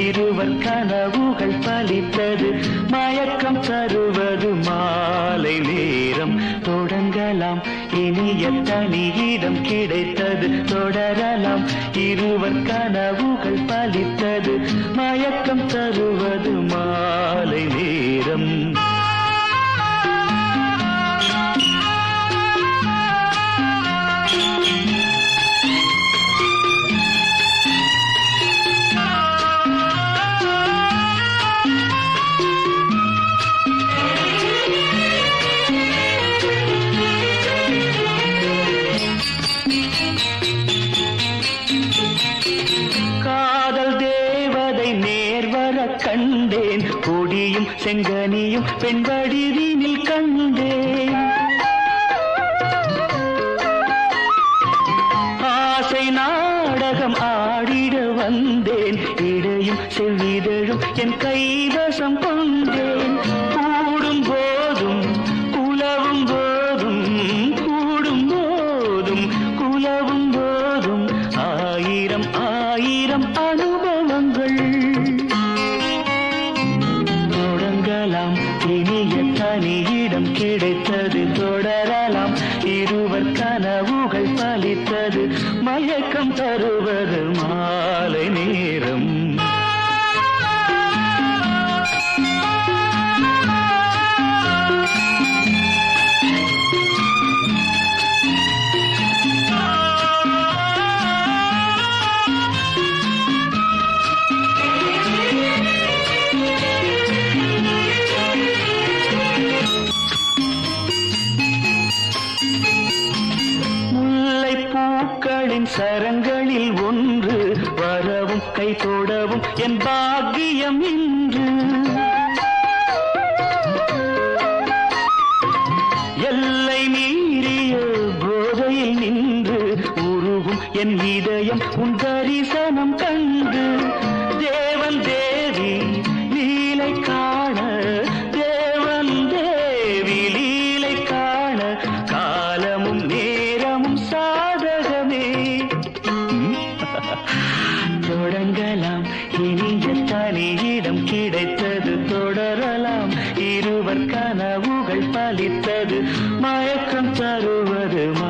இருவர் கனவுகள் பலித்தது மயக்கம் தருவது மாலை நேரம் தொடங்கலாம் இனிய தனியிடம் கிடைத்தது தொடரலாம் இருவர் கனவுகள் பலித்தது மயக்கம் தருவது மாலை நேரம் காதல் தேவதை நேர்வர கண்டேன் கொடியும் செங்கனியும் பெண் வடிவினில் கண்டேன் ஆசை நாடகம் ஆடிட வந்தேன் இடையும் செவ்விதழும் என் கைவசம் கொண்டேன் கூடும் போதும் குலவும் போதும் கூடும் போதும் குலவும் போதும் ஆயிரம் ஆயிரம் அனுபவங்கள் தொடங்கலாம் இனிய தனியிடம் கிடைத்தது தொடரலாம் இருவர் கனவுகள் பலித்தது மயக்கம் தருவது மாலை நேரம் முல்லை பூக்களின் சரங்களில் ஒன்று வரவும் கை தொடவும் என் பாக்கியம் இன்று எல்லை மீறிய போதையில் நின்று உருகும் என் இதயம் உன் தரிசனம் கண்டு தேவன் தேவி லீலை காண தேவன் தேவி லீலை காண காலமும் நேரமும் சாதகமே தொடங்கலாம் இனிய தனியிடம் கிடைத்தது தொடரலாம் இருவர் கனவுகள் பலித்தது மயக்கம் தருவது